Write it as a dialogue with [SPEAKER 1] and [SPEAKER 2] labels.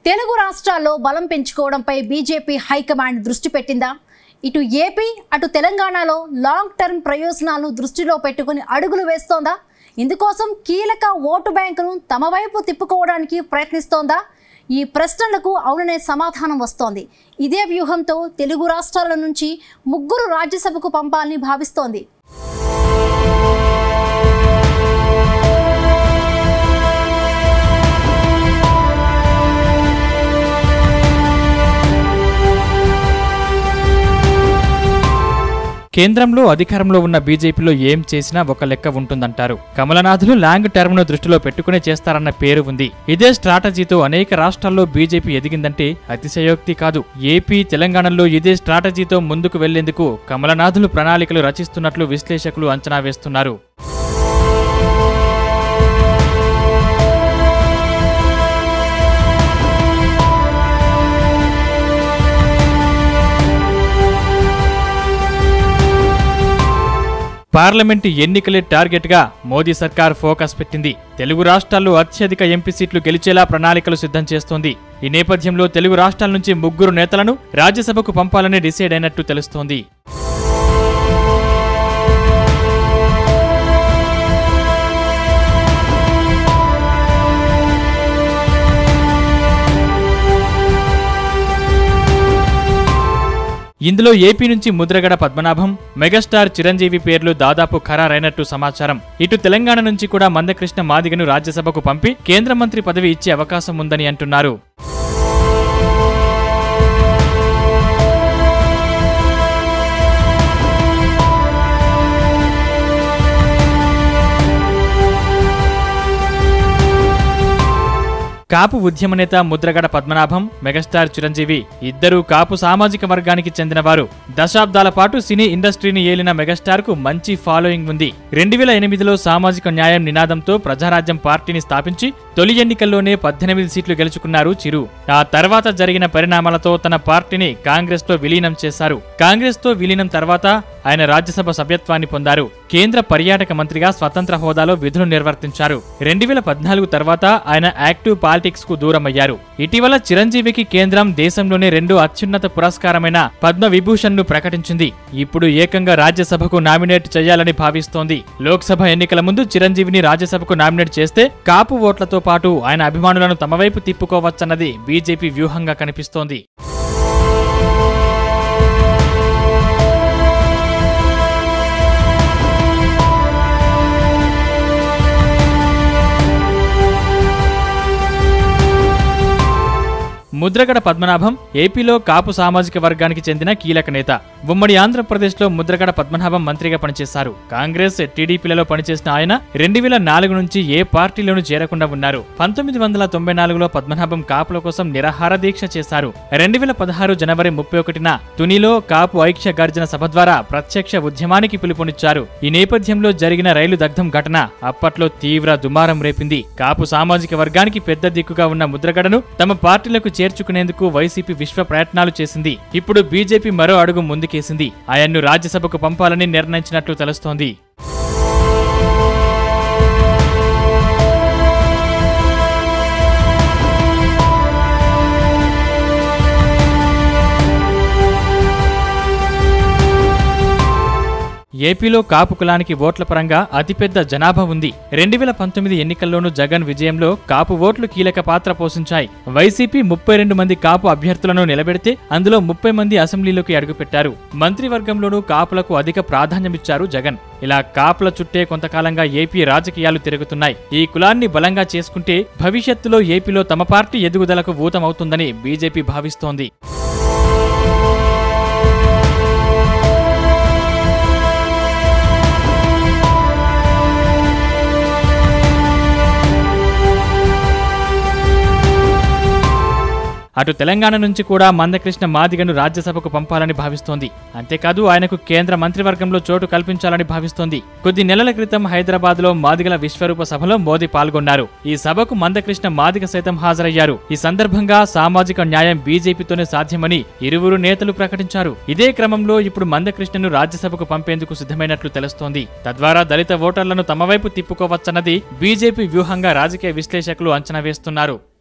[SPEAKER 1] తెలుగు రాష్ట్రాల్లో బలం పెంచుకోవడంపై BJP high command దృష్టి పెట్టిందా ఇటు ఏపీ అటు తెలంగాణలో లాంగ్ టర్మ్ ప్రయోజనాలను దృష్టిలో పెట్టుకుని అడుగులు వేస్తోందా ఇందుకోసం కీలక ఓటు బ్యాంకును తమ వైపు తిప్పుకోవడానికి ప్రయత్నిస్తోందా ఈ ప్రశ్నలకు అవుననే సమాధానం వస్తోంది ఇదే వ్యూహంతో తెలుగు రాష్ట్రాల నుంచి ముగ్గురు రాజ్యసభకు పంపాలని భావిస్తోంది
[SPEAKER 2] కేంద్రంలో అధికారంలో ఉన్న బీజేపీలో ఏం చేసినా ఒక లెక్క ఉంటుందంటారు కమలనాథులు లాంగ్ టర్మ్ ను దృష్టిలో పెట్టుకునే చేస్తారన్న పేరు ఉంది ఇదే స్ట్రాటజీతో అనేక రాష్ట్రాల్లో బీజేపీ ఎదిగిందంటే అతిశయోక్తి కాదు ఏపీ తెలంగాణలో ఇదే స్ట్రాటజీతో ముందుకు వెళ్లేందుకు కమలనాథులు ప్రణాళికలు రచిస్తున్నట్లు విశ్లేషకులు అంచనా వేస్తున్నారు పార్లమెంటు ఎన్నికలే టార్గెట్ గా మోదీ సర్కార్ ఫోకస్ పెట్టింది తెలుగు రాష్ట్రాల్లో అత్యధిక ఎంపీ సీట్లు గెలిచేలా ప్రణాళికలు సిద్ధం చేస్తోంది ఈ నేపథ్యంలో తెలుగు రాష్ట్రాల నుంచి ముగ్గురు నేతలను రాజ్యసభకు పంపాలని డిసైడ్ అయినట్టు తెలుస్తోంది ఇందులో ఏపీ నుంచి ముద్రగడ పద్మనాభం మెగాస్టార్ చిరంజీవి పేర్లు దాదాపు ఖరారైనట్టు సమాచారం ఇటు తెలంగాణ నుంచి కూడా మందకృష్ణ మాదిగను రాజ్యసభకు పంపి కేంద్ర మంత్రి పదవి ఇచ్చే అవకాశం ఉందని అంటున్నారు కాపు ఉద్యమ నేత ముద్రగడ పద్మనాభం మెగాస్టార్ చిరంజీవి ఇద్దరూ కాపు సామాజిక వర్గానికి చెందినవారు దశాబ్దాల పాటు సినీ ఇండస్ట్రీని ఏలిన మెగాస్టార్ కు మంచి ఫాలోయింగ్ ఉంది రెండు వేల ఎనిమిదిలో సామాజిక న్యాయం నినాదంతో ప్రజారాజ్యం పార్టీని స్థాపించి తొలి ఎన్నికల్లోనే పద్దెనిమిది సీట్లు గెలుచుకున్నారు చిరు ఆ తర్వాత జరిగిన పరిణామాలతో తన పార్టీని కాంగ్రెస్ తో విలీనం చేశారు కాంగ్రెస్ తో విలీనం తర్వాత ఆయన రాజ్యసభ సభ్యత్వాన్ని పొందారు కేంద్ర పర్యాటక మంత్రిగా స్వతంత్ర హోదాలో విధులు నిర్వర్తించారు రెండు వేల పద్నాలుగు తర్వాత ఆయన యాక్టివ్ పాలిటిక్స్ కు దూరమయ్యారు ఇటీవల చిరంజీవికి కేంద్రం దేశంలోనే రెండు అత్యున్నత పురస్కారమైన పద్మ విభూషణ్ ను ప్రకటించింది ఇప్పుడు ఏకంగా రాజ్యసభకు నామినేట్ చేయాలని భావిస్తోంది లోక్సభ ఎన్నికల ముందు చిరంజీవిని రాజ్యసభకు నామినేట్ చేస్తే కాపు ఓట్లతో పాటు ఆయన అభిమానులను తమ వైపు తిప్పుకోవచ్చన్నది బీజేపీ వ్యూహంగా కనిపిస్తోంది ముద్రగడ పద్మనాభం ఏపీలో కాపు సామాజిక వర్గానికి చెందిన కీలక నేత ఉమ్మడి ఆంధ్రప్రదేశ్లో ముద్రగడ పద్మనాభం మంత్రిగా పనిచేశారు కాంగ్రెస్ టీడీపీలలో పనిచేసిన ఆయన రెండు వేల నాలుగు నుంచి ఏ పార్టీలోనూ చేరకుండా ఉన్నారు పంతొమ్మిది వందల తొంభై నాలుగులో పద్మనాభం కాపుల కోసం నిరాహార దీక్ష చేశారు రెండు వేల పదహారు జనవరి ముప్పై ఒకటిన తునిలో కాపు ఐక్య గర్జన సభ ద్వారా ప్రత్యక్ష ఉద్యమానికి పిలుపునిచ్చారు ఈ నేపథ్యంలో జరిగిన రైలు దగ్ధం ఘటన అప్పట్లో తీవ్ర దుమారం రేపింది కాపు సామాజిక వర్గానికి పెద్ద దిక్కుగా ఉన్న ముద్రగడను తమ పార్టీలకు చేర్చుకునేందుకు వైసీపీ విశ్వ ప్రయత్నాలు చేసింది ఇప్పుడు బీజేపీ మరో అడుగు ముందుకేసింది ఆయన్ను రాజ్యసభకు పంపాలని నిర్ణయించినట్లు తెలుస్తోంది ఏపీలో కాపు కులానికి ఓట్ల పరంగా అతిపెద్ద జనాభా ఉంది రెండు వేల పంతొమ్మిది ఎన్నికల్లోనూ జగన్ విజయంలో కాపు ఓట్లు కీలక పాత్ర పోషించాయి వైసీపీ ముప్పై రెండు మంది కాపు అభ్యర్థులను నిలబెడితే అందులో ముప్పై మంది అసెంబ్లీలోకి అడుగుపెట్టారు మంత్రివర్గంలోనూ కాపులకు అధిక ప్రాధాన్యమిచ్చారు జగన్ ఇలా కాపుల చుట్టే కొంతకాలంగా ఏపీ రాజకీయాలు తిరుగుతున్నాయి ఈ కులాన్ని బలంగా చేసుకుంటే భవిష్యత్తులో ఏపీలో తమ పార్టీ ఎదుగుదలకు ఊతమవుతుందని బీజేపీ భావిస్తోంది అటు తెలంగాణ నుంచి కూడా మందకృష్ణ మాదిగను రాజ్యసభకు పంపాలని భావిస్తోంది అంతేకాదు ఆయనకు కేంద్ర మంత్రివర్గంలో చోటు కల్పించాలని భావిస్తోంది కొద్ది నెలల క్రితం హైదరాబాద్ లో మాదిగల విశ్వరూప సభలో మోదీ పాల్గొన్నారు ఈ సభకు మందకృష్ణ మాదిగ సైతం హాజరయ్యారు ఈ సందర్భంగా సామాజిక న్యాయం బీజేపీతోనే సాధ్యమని ఇరువురు నేతలు ప్రకటించారు ఇదే క్రమంలో ఇప్పుడు మందకృష్ణను రాజ్యసభకు పంపేందుకు సిద్ధమైనట్లు తెలుస్తోంది తద్వారా దళిత ఓటర్లను తమ వైపు తిప్పుకోవచ్చన్నది బీజేపీ వ్యూహంగా రాజకీయ విశ్లేషకులు అంచనా వేస్తున్నారు